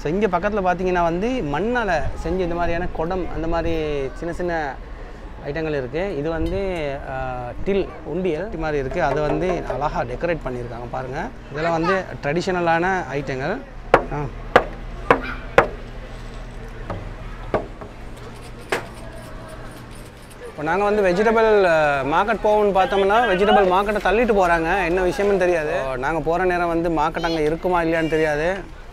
So இங்கே பக்கத்தில் பார்த்தீங்கன்னா வந்து மண்ணால் செஞ்ச இந்த மாதிரியான குடம் அந்த மாதிரி சின்ன சின்ன ஐட்டங்கள் இருக்குது இது வந்து டில் உண்டியல் இது மாதிரி இருக்குது அதை வந்து அழகாக டெக்கரேட் பண்ணியிருக்காங்க பாருங்கள் இதெல்லாம் வந்து ட்ரெடிஷ்னலான ஐட்டங்கள் ஆ இப்போ நாங்கள் வந்து வெஜிடபிள் மார்க்கெட் போகணும்னு பார்த்தோம்னா வெஜிடபிள் மார்க்கெட்டை தள்ளிட்டு போகிறாங்க என்ன விஷயம்னு தெரியாது நாங்கள் போகிற நேரம் வந்து மார்க்கெட் அங்கே இருக்குமா இல்லையான்னு தெரியாது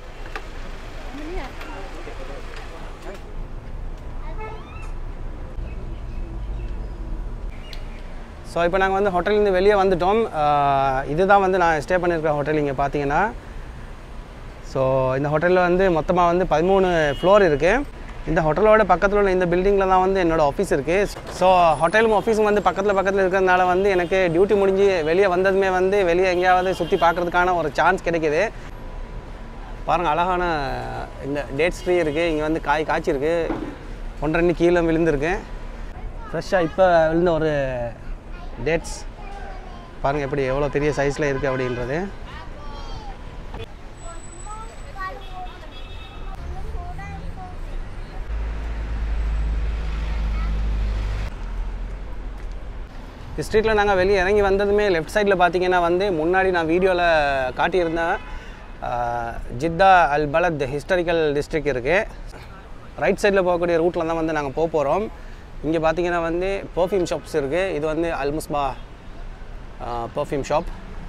ஸோ இப்போ நாங்கள் வந்து ஹோட்டல்லேருந்து வெளியே வந்துட்டோம் ஆஹ் இதுதான் வந்து நான் ஸ்டே பண்ணியிருக்க ஹோட்டல் இங்கே பார்த்தீங்கன்னா ஸோ இந்த ஹோட்டலில் வந்து மொத்தமாக வந்து பதிமூணு ஃப்ளோர் இருக்குது இந்த ஹோட்டலோட பக்கத்தில் உள்ள இந்த பில்டிங்கில் தான் வந்து என்னோடய ஆஃபீஸ் இருக்குது ஸோ ஹோட்டலும் ஆஃபீஸும் வந்து பக்கத்தில் பக்கத்தில் இருக்கிறதுனால வந்து எனக்கு டியூட்டி முடிஞ்சு வெளியே வந்ததுமே வந்து வெளியே எங்கேயாவது சுற்றி பார்க்குறதுக்கான ஒரு சான்ஸ் கிடைக்குது பாருங்கள் அழகான இந்த டேட்ஸ் ட்ரீ இருக்குது இங்கே வந்து காய் காய்ச்சிருக்கு ஒன்றரை அண்ணி கீழே விழுந்திருக்கு ஃப்ரெஷ்ஷாக இப்போ விழுந்த ஒரு டேட்ஸ் பாருங்கள் எப்படி எவ்வளோ பெரிய சைஸில் இருக்குது அப்படின்றது ஸ்ட்ரீட்டில் நாங்கள் வெளியே இறங்கி வந்ததுமே லெஃப்ட் சைடில் பார்த்தீங்கன்னா வந்து முன்னாடி நான் வீடியோவில் காட்டியிருந்தேன் ஆஹ், Jeddah Al Balad historical district இருக்குது ரைட் சைடில் போகக்கூடிய ரூட்டில் தான் வந்து நாங்கள் போக போகிறோம் இங்கே பார்த்தீங்கன்னா வந்து பர்ஃப்யூம் ஷாப்ஸ் இருக்குது இது வந்து அல்முஸ்பா பர்ஃப்யூம் ஷாப்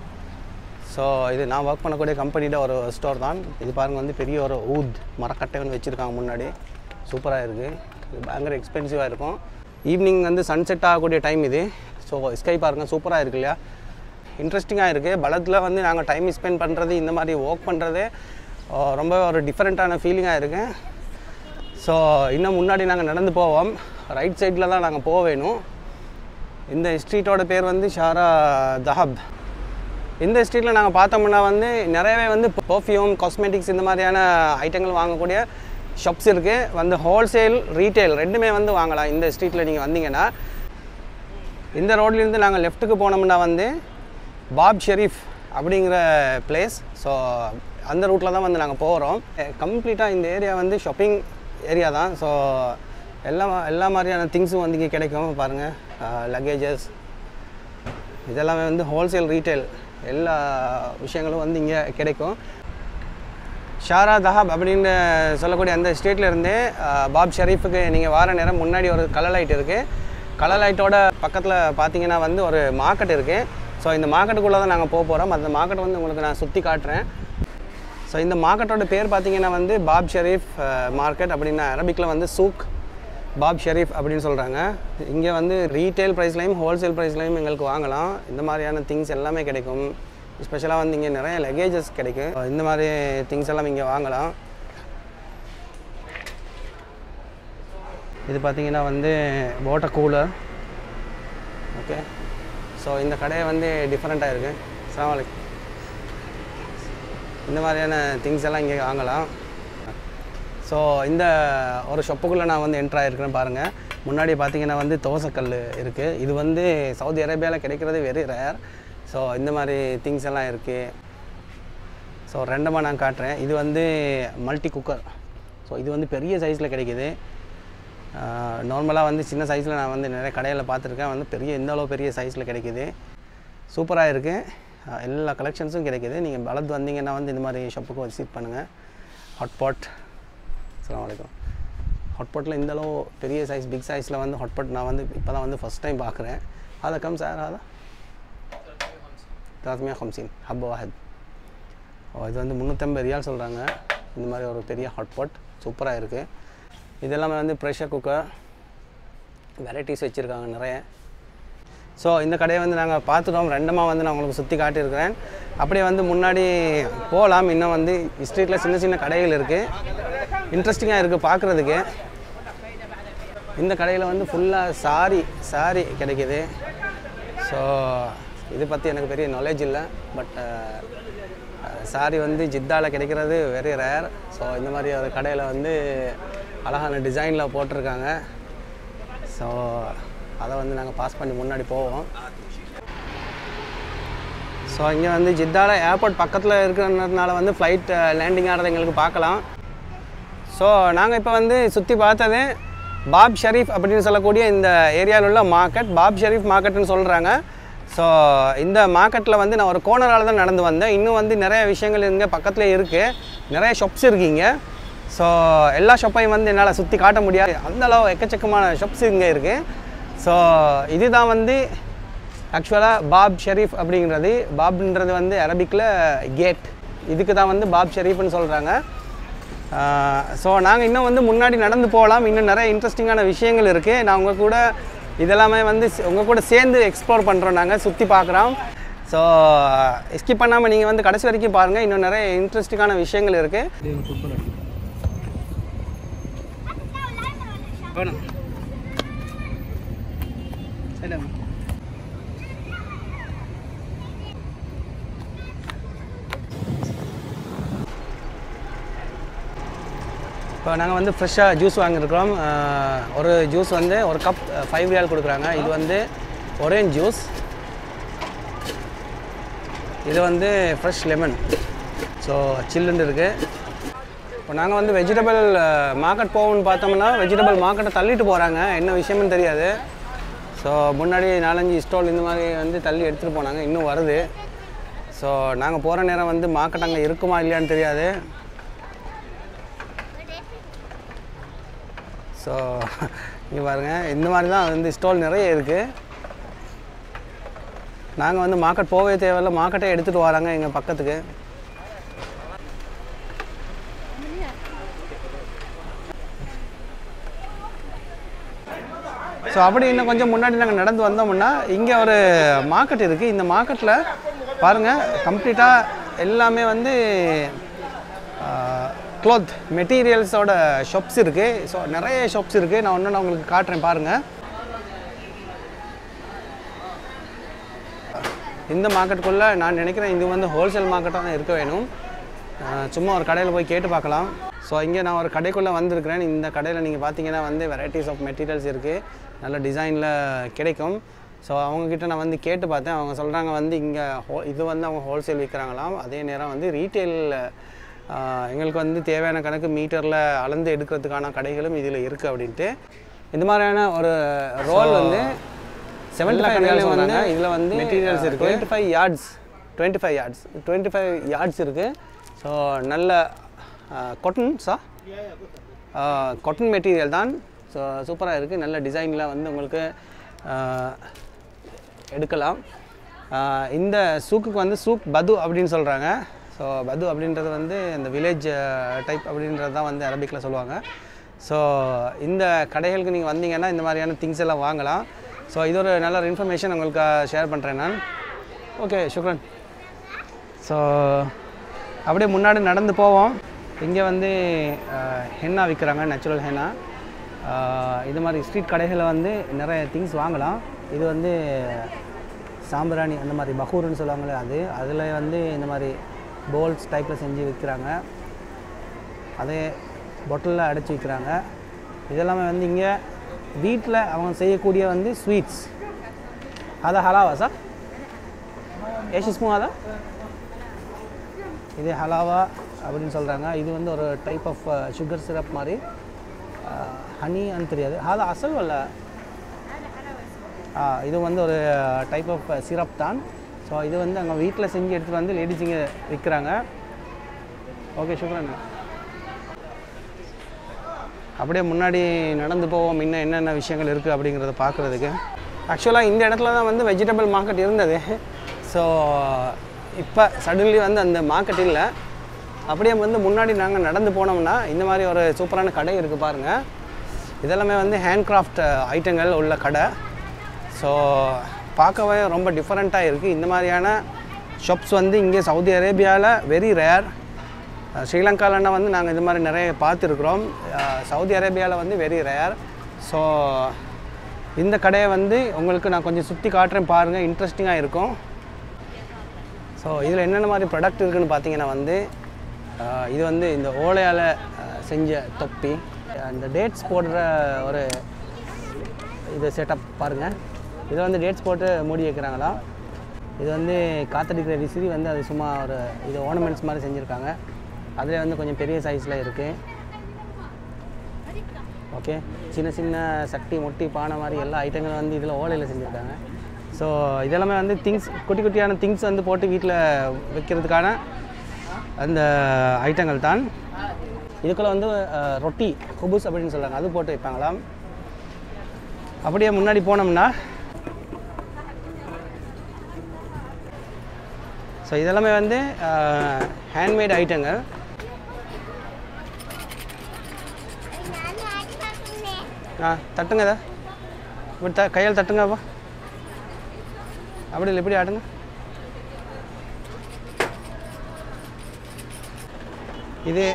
ஸோ இது நான் ஒர்க் பண்ணக்கூடிய கம்பெனியோட ஒரு ஸ்டோர் தான் இது பாருங்கள் வந்து பெரிய ஒரு ஊத் மரக்கட்டை ஒன்று வச்சுருக்காங்க முன்னாடி சூப்பராக இருக்குது இது பயங்கர எக்ஸ்பென்சிவாக இருக்கும் ஈவினிங் வந்து சன்செட் ஆகக்கூடிய டைம் இது ஸோ ஸ்கை பாருங்கள் சூப்பராக இருக்கு இல்லையா இன்ட்ரெஸ்டிங்காக இருக்குது பலத்தில் வந்து நாங்கள் டைம் ஸ்பெண்ட் பண்ணுறது இந்த மாதிரி ஒர்க் பண்ணுறது ரொம்ப ஒரு டிஃப்ரெண்ட்டான ஃபீலிங்காக இருக்குது ஸோ இன்னும் முன்னாடி நாங்கள் நடந்து போவோம் ரைட் சைடில் தான் நாங்கள் போக வேணும் இந்த ஸ்ட்ரீட்டோட பேர் வந்து ஷாரா தஹப் இந்த ஸ்ட்ரீட்டில் நாங்கள் பார்த்தோம்னா வந்து நிறையவே வந்து பர்ஃப்யூம் காஸ்மெட்டிக்ஸ் இந்த மாதிரியான ஐட்டங்கள் வாங்கக்கூடிய ஷாப்ஸ் இருக்குது வந்து ஹோல்சேல் ரீட்டைல் ரெண்டுமே வந்து வாங்கலாம் இந்த ஸ்ட்ரீட்டில் நீங்கள் வந்தீங்கன்னா இந்த ரோட்லேருந்து நாங்கள் லெஃப்ட்டுக்கு போனோம்னா வந்து பாப் ஷெரீஃப் அப்படிங்கிற பிளேஸ் ஸோ அந்த ரூட்டில் தான் வந்து நாங்கள் போகிறோம் கம்ப்ளீட்டாக இந்த ஏரியா வந்து ஷாப்பிங் ஏரியா தான் ஸோ எல்லா எல்லா மாதிரியான திங்ஸும் வந்து இங்கே கிடைக்கும் பாருங்கள் லக்கேஜஸ் இதெல்லாமே வந்து ஹோல்சேல் ரீட்டைல் எல்லா விஷயங்களும் வந்து இங்கே கிடைக்கும் ஷாரா தஹாப் அப்படின்னு சொல்லக்கூடிய அந்த ஸ்டேட்ல இருந்தே அஹ், பாப் ஷெரீஃபுக்கு நீங்கள் வார நேரம் முன்னாடி ஒரு கலர் லைட் இருக்குது கலர் லைட்டோட பக்கத்தில் பார்த்தீங்கன்னா வந்து ஒரு மார்க்கெட் இருக்குது ஸோ இந்த மார்க்கெட்டுக்குள்ளே தான் நாங்கள் போக போகிறோம் அந்த மார்க்கெட் வந்து உங்களுக்கு நான் சுற்றி காட்டுறேன் ஸோ இந்த மார்க்கெட்டோட பேர் பார்த்தீங்கன்னா வந்து பாப் ஷெரீஃப் மார்க்கெட் அப்படின்னா அரபிக்கில் வந்து சூக் பாப் ஷெரீஃப் அப்படின்னு சொல்கிறாங்க இங்கே வந்து ரீட்டைல் ப்ரைஸ்லையும் ஹோல்சேல் ப்ரைஸ்லையும் எங்களுக்கு வாங்கலாம் இந்த மாதிரியான திங்ஸ் எல்லாமே கிடைக்கும் ஸ்பெஷலாக வந்து இங்கே நிறைய லக்கேஜஸ் கிடைக்கும் இந்த மாதிரி திங்ஸ் எல்லாம் இங்கே வாங்கலாம் இது பார்த்தீங்கன்னா வந்து வாட்டர் கூலர் ஓகே ஸோ இந்த கடையை வந்து டிஃப்ரெண்ட்டாக இருக்குது அஸ்ஸலாமு இந்த மாதிரியான திங்ஸ் எல்லாம் இங்கே வாங்கலாம் ஸோ இந்த ஒரு ஷொப்புக்குள்ளே நான் வந்து என்ட்ரு ஆகிருக்கிறேன் பாருங்கள் முன்னாடி பார்த்தீங்கன்னா வந்து தோசைக்கல் இருக்குது இது வந்து சவுதி அரேபியாவில் கிடைக்கிறது வெரி ரேர் ஸோ இந்த மாதிரி திங்ஸ் எல்லாம் இருக்குது ஸோ ரெண்டமாக நான் காட்டுறேன் இது வந்து மல்டி குக்கர் ஸோ இது வந்து பெரிய சைஸில் கிடைக்குது நார்மலாக வந்து சின்ன சைஸில் நான் வந்து நிறைய கடையில் பார்த்துருக்கேன் வந்து பெரிய இந்த அளவு பெரிய சைஸில் கிடைக்குது சூப்பராக இருக்குது எல்லா கலெக்ஷன்ஸும் கிடைக்குது நீங்கள் பலத் வந்தீங்கன்னா வந்து இந்த மாதிரி ஷாப்புக்கு விசிட் பண்ணுங்கள் ஹாட்பாட் அஸ்ஸலாமு அலைக்கும் ஹாட்பாட்டில் இந்த அளவு பெரிய சைஸ் பிக் சைஸில் வந்து ஹாட்பாட் நான் வந்து இப்போ தான் வந்து ஃபஸ்ட் டைம் பார்க்குறேன் هذا كم سعر هذا؟ 350 حبة واحد ஓ இது வந்து முந்நூற்றம்பது ரியால் சொல்கிறாங்க இந்த மாதிரி ஒரு பெரிய ஹாட்பாட் சூப்பராக இருக்குது இது எல்லாமே வந்து ப்ரெஷர் குக்கர் வெரைட்டிஸ் வச்சுருக்காங்க நிறைய ஸோ இந்த கடையை வந்து நாங்கள் பார்த்துட்டோம் ரெண்டமாக வந்து நான் உங்களுக்கு சுற்றி காட்டியிருக்கிறேன் அப்படியே வந்து முன்னாடி போகலாம் இன்னும் வந்து ஸ்ட்ரீட்டில் சின்ன சின்ன கடைகள் இருக்குது இன்ட்ரெஸ்டிங்காக இருக்குது பார்க்குறதுக்கு இந்த கடையில் வந்து ஃபுல்லாக சாரி சாரி கிடைக்கிது ஸோ இது பற்றி எனக்கு பெரிய நாலேஜ் இல்லை பட் சாரி வந்து ஜித்தாவில் கிடைக்கிறது வெரி ரேர் ஸோ இந்த மாதிரி ஒரு கடையில் வந்து அழகான டிசைனில் போட்டிருக்காங்க ஸோ அதை வந்து நாங்கள் பாஸ் பண்ணி முன்னாடி போவோம் ஸோ இங்கே வந்து ஜித்தாவில் ஏர்போர்ட் பக்கத்தில் இருக்கிறதுனால வந்து ஃப்ளைட் லேண்டிங் ஆகிறது எங்களுக்கு பார்க்கலாம் ஸோ நாங்கள் இப்போ வந்து சுற்றி பார்த்தது பாப் ஷரீஃப் அப்படின்னு சொல்லக்கூடிய இந்த ஏரியாவில் உள்ள மார்க்கெட் பாப் ஷரீஃப் மார்க்கெட்னு சொல்கிறாங்க ஸோ இந்த மார்க்கெட்டில் வந்து நான் ஒரு கோனரால் தான் நடந்து வந்தேன் இன்னும் வந்து நிறைய விஷயங்கள் இங்கே பக்கத்துலேயே இருக்குது நிறைய ஷாப்ஸ் இருக்கீங்க ஸோ எல்லா ஷாப்பையும் வந்து என்னால் சுற்றி காட்ட முடியாது அந்த அளவு எக்கச்சக்கமான ஷாப்ஸ் இங்கே இருக்குது ஸோ இதுதான் வந்து ஆக்சுவலாக பாப் ஷெரீஃப் அப்படிங்கிறது பாப்ன்றது வந்து அரபிக்கில் கேட் இதுக்கு தான் வந்து பாப் ஷெரீஃப்னு சொல்கிறாங்க ஸோ நாங்கள் இன்னும் வந்து முன்னாடி நடந்து போகலாம் இன்னும் நிறைய இன்ட்ரெஸ்டிங்கான விஷயங்கள் இருக்குது நான் உங்கள் கூட இதெல்லாமே வந்து ஸ்- உங்கள் கூட சேர்ந்து எக்ஸ்ப்ளோர் பண்ணுறோம் நாங்கள் சுற்றி பார்க்குறோம் ஸோ ஸ்கிப் பண்ணாமல் நீங்கள் வந்து கடைசி வரைக்கும் பாருங்கள் இன்னும் நிறைய இன்ட்ரெஸ்டிங்கான விஷயங்கள் இருக்குது வேணும் சரி இப்போ நாங்கள் வந்து ஃப்ரெஷ்ஷாக ஜூஸ் வாங்கியிருக்கிறோம் அஹ், ஒரு ஜூஸ் வந்து ஒரு கப் ஃபைவ் ரியால் கொடுக்குறாங்க இது வந்து ஒரேஞ்ச் ஜூஸ் இது வந்து ஃப்ரெஷ் லெமன் ஸோ சில்லுன்னு இருக்குது இப்போ நாங்கள் வந்து வெஜிடபிள் மார்க்கெட் போகணும்னு பார்த்தோம்னா வெஜிடபிள் மார்க்கெட்டை தள்ளிட்டு போகிறாங்க என்ன விஷயம்னு தெரியாது ஸோ முன்னாடி நாலஞ்சு ஸ்டால் இந்த மாதிரி வந்து தள்ளி எடுத்துகிட்டு போனாங்க இன்னும் வருது ஸோ நாங்கள் போகிற நேரம் வந்து மார்க்கெட் அங்கே இருக்குமா இல்லையான்னு தெரியாது ஸோ இங்கே பாருங்கள் இந்த மாதிரி தான் வந்து ஸ்டால் நிறைய இருக்குது நாங்கள் வந்து மார்க்கெட் போகவே தேவையில்ல மார்க்கெட்டை எடுத்துகிட்டு வராங்க எங்கள் பக்கத்துக்கு ஸோ அப்படி இன்னும் கொஞ்சம் முன்னாடி நாங்கள் நடந்து வந்தோம்னா இங்கே ஒரு மார்க்கெட் இருக்குது இந்த மார்க்கெட்டில் பாருங்கள் கம்ப்ளீட்டாக எல்லாமே வந்து க்ளோத் மெட்டீரியல்ஸோட ஷாப்ஸ் இருக்குது ஸோ நிறைய ஷாப்ஸ் இருக்குது நான் ஒன்று நான் உங்களுக்கு காட்டுறேன் பாருங்கள் இந்த மார்க்கெட்டுக்குள்ளே நான் நினைக்கிறேன் இது வந்து ஹோல்சேல் மார்க்கெட்டாக தான் இருக்க வேணும் அஹ் சும்மா ஒரு கடையில் போய் கேட்டு பார்க்கலாம் ஸோ இங்கே நான் ஒரு கடைக்குள்ளே வந்திருக்கிறேன் இந்த கடையில் நீங்கள் பார்த்தீங்கன்னா வந்து வெரைட்டிஸ் ஆஃப் மெட்டீரியல்ஸ் இருக்குது நல்ல டிசைனில் கிடைக்கும் ஸோ அவங்கக்கிட்ட நான் வந்து கேட்டு பார்த்தேன் அவங்க சொல்கிறாங்க வந்து இங்கே ஹோ இது வந்து அவங்க ஹோல்சேல் விற்கிறாங்களாம் அதே நேரம் வந்து ரீட்டெயில் எங்களுக்கு வந்து தேவையான கணக்கு மீட்டரில் அளந்து எடுக்கிறதுக்கான கடைகளும் இதில் இருக்குது அப்படின்ட்டு இந்த மாதிரியான ஒரு ரோல் வந்து செவன்டி ஃபைவ் வந்து இதில் வந்து மெட்டீரியல்ஸ் இருக்குது twenty five yards twenty five yards twenty five yards இருக்குது ஸோ நல்ல கொட்டன்ஸா கொட்டன் மெட்டீரியல் தான் ஸோ சூப்பராக இருக்குது நல்ல டிசைனில் வந்து உங்களுக்கு ஆஹ், எடுக்கலாம் ஆஹ், இந்த சூக்குக்கு வந்து சூக் பது அப்படின்னு சொல்கிறாங்க ஸோ பது அப்படின்றது வந்து இந்த வில்லேஜ் டைப் அப்படின்றது தான் வந்து அரபிக்கில் சொல்லுவாங்க ஸோ இந்த கடைகளுக்கு நீங்கள் வந்தீங்கன்னா இந்த மாதிரியான திங்ஸ் எல்லாம் வாங்கலாம் ஸோ இது ஒரு நல்ல ஒரு இன்ஃபர்மேஷன் உங்களுக்கு ஷேர் பண்ணுறேன் நான் ஓகே சுக்ரன் ஸோ அப்படியே முன்னாடி நடந்து போவோம் இங்கே வந்து அஹ், ஹென்னா விற்கிறாங்க நேச்சுரல் ஹென்னா அஹ், இது மாதிரி ஸ்ட்ரீட் கடைகளில் வந்து நிறைய திங்ஸ் வாங்கலாம் இது வந்து சாம்பிராணி அந்த மாதிரி பகூர்னு சொல்லுவாங்களே அது அதில் வந்து இந்த மாதிரி போல்ஸ் டைப்பில் செஞ்சு விற்கிறாங்க அதே பொட்டலில் அடைச்சி விற்கிறாங்க இதெல்லாமே வந்து இங்கே வீட்டில் அவங்க செய்யக்கூடிய வந்து ஸ்வீட்ஸ் அதை ஹலாவா சார் ஏஷ் இஸ்மு அதா இது ஹலாவா அப்படின்னு சொல்கிறாங்க இது வந்து ஒரு டைப் ஆஃப் சுகர் சிரப் மாதிரி ஹனின்னு தெரியாது அது அசல் வல்ல ஆ, இது வந்து ஒரு டைப் ஆஃப் சிரப் தான் ஸோ இது வந்து அங்கே வீட்டில் செஞ்சு எடுத்துகிட்டு வந்து லேடிஸ் இங்கே விற்கிறாங்க ஓகே சுக்ரன் அப்படியே முன்னாடி நடந்து போவோம் இன்னும் என்னென்ன விஷயங்கள் இருக்குது அப்படிங்கிறத பார்க்குறதுக்கு ஆக்சுவலாக இந்த இடத்துல தான் வந்து வெஜிடபிள் மார்க்கெட் இருந்தது ஸோ இப்போ சடன்லி வந்து அந்த மார்க்கெட் இல்லை அப்படியே வந்து முன்னாடி நாங்கள் நடந்து போனோம்னா இந்த மாதிரி ஒரு சூப்பரான கடை இருக்குது பாருங்கள் இதெல்லாமே வந்து ஹேண்ட்கிராஃப்ட் ஐட்டங்கள் உள்ள கடை ஸோ பார்க்கவே ரொம்ப டிஃப்ரெண்ட்டாக இருக்குது இந்த மாதிரியான ஷாப்ஸ் வந்து இங்கே சவுதி அரேபியாவில் வெரி ரேர் ஸ்ரீலங்காலன்னா வந்து நாங்கள் இது மாதிரி நிறைய பார்த்துருக்குறோம் அஹ் சவுதி அரேபியாவில் வந்து வெரி ரேர் ஸோ இந்த கடையை வந்து உங்களுக்கு நான் கொஞ்சம் சுற்றி காட்டுறேன் பாருங்கள் இன்ட்ரெஸ்டிங்காக இருக்கும் ஸோ இதில் என்னென்ன மாதிரி ப்ராடக்ட் இருக்குன்னு பார்த்தீங்கன்னா வந்து அஹ் இது வந்து இந்த ஓலையால் அஹ், செஞ்ச தொப்பி அந்த டேட்ஸ் போடுற ஒரு இது செட்டப் பாருங்கள் இதை வந்து டேட்ஸ் போட்டு மூடி வைக்கிறாங்களாம் இது வந்து காத்தடிக்கிற விசிறி வந்து அது சும்மா ஒரு இது ஓர்னமெண்ட்ஸ் மாதிரி செஞ்சுருக்காங்க அதில் வந்து கொஞ்சம் பெரிய சைஸில் இருக்குது ஓகே சின்ன சின்ன சட்டி மொட்டி பானை மாதிரி எல்லா ஐட்டங்களும் வந்து இதில் ஓலையில் செஞ்சுருக்காங்க ஸோ இதெல்லாமே வந்து திங்ஸ் குட்டி குட்டியான திங்ஸ் வந்து போட்டு வீட்டில் வைக்கிறதுக்கான அந்த ஐட்டங்கள் தான் இதுக்குள்ளே வந்து அஹ், ரொட்டி குபுஸ் அப்படின்னு சொல்கிறாங்க அது போட்டு வைப்பாங்களாம் அப்படியே முன்னாடி போனோம்னா ஸோ இதெல்லாமே வந்து ஹேண்ட்மேட் ஐட்டங்கள் ஆ தட்டுங்க இதை இப்படி த கையால் தட்டுங்கப்பா அப்படி இல்லை இப்படி ஆடுங்க இது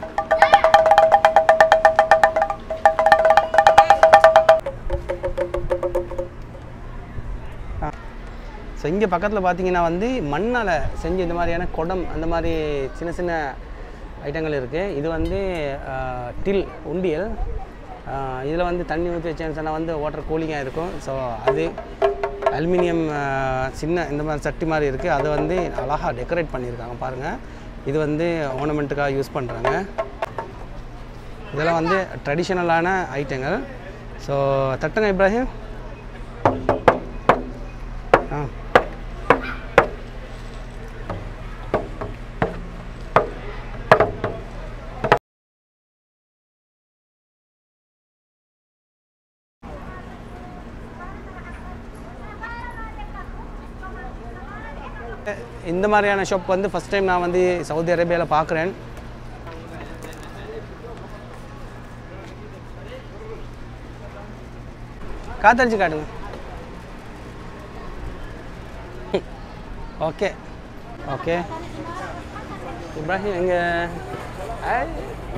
ஸோ இங்கே பக்கத்தில் பார்த்தீங்கன்னா வந்து மண்ணால் செஞ்ச இந்த மாதிரியான குடம் அந்த மாதிரி சின்ன சின்ன ஐட்டங்கள் இருக்குது இது வந்து ஆஹ், டில் உண்டியல் இதில் வந்து தண்ணி ஊற்றி வச்சேன்னு சொன்னால் வந்து வாட்டர் கூலிங்காக இருக்கும் ஸோ அது அலுமினியம் சின்ன இந்த மாதிரி சட்டி மாதிரி இருக்குது அதை வந்து அழகாக டெக்கரேட் பண்ணியிருக்காங்க பாருங்கள் இது வந்து ஓர்னமெண்ட்டுக்காக யூஸ் பண்ணுறாங்க இதெல்லாம் வந்து ட்ரெடிஷ்னலான ஐட்டங்கள் ஸோ தட்டுங்க இப்ராஹிம் ஆ இந்த மாதிரியான ஷாப் வந்து ஃபஸ்ட் டைம் நான் வந்து சவுதி அரேபியாவில் பார்க்குறேன் காத்தடிச்சு காட்டுங்க ஓகே ஓகே இப்ராஹிம் எங்க ஐ.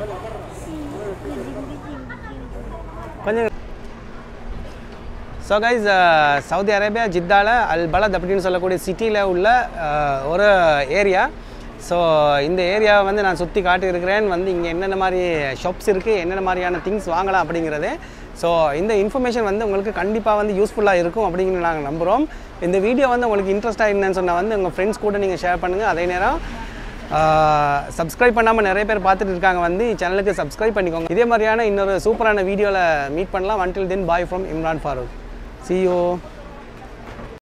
கொஞ்சம் ஸோ கைஸ் சவுதி அரேபியா ஜித்தால அல் பலத் அப்படின்னு சொல்லக்கூடிய சிட்டியில் உள்ள அஹ், ஒரு ஏரியா ஸோ இந்த ஏரியாவை வந்து நான் சுற்றி காட்டியிருக்கிறேன் வந்து இங்கே என்னென்ன மாதிரி ஷாப்ஸ் இருக்குது என்னென்ன மாதிரியான திங்ஸ் வாங்கலாம் அப்படிங்கிறது ஸோ இந்த இன்ஃபர்மேஷன் வந்து உங்களுக்கு கண்டிப்பாக வந்து யூஸ்ஃபுல்லாக இருக்கும் அப்படிங்கிற நாங்கள் நம்புகிறோம் இந்த வீடியோ வந்து உங்களுக்கு இன்ட்ரெஸ்ட்டாக இருந்தேன்னு சொன்னால் வந்து உங்கள் ஃப்ரெண்ட்ஸ் கூட நீங்கள் ஷேர் பண்ணுங்கள் அதே நேரம் சப்ஸ்கிரைப் பண்ணாமல் நிறைய பேர் பார்த்துட்டு இருக்காங்க வந்து சேனலுக்கு சப்ஸ்கிரைப் பண்ணிக்கோங்க இதே மாதிரியான இன்னொரு சூப்பரான வீடியோவில் மீட் பண்ணலாம் until then bye from Imran Farooq see you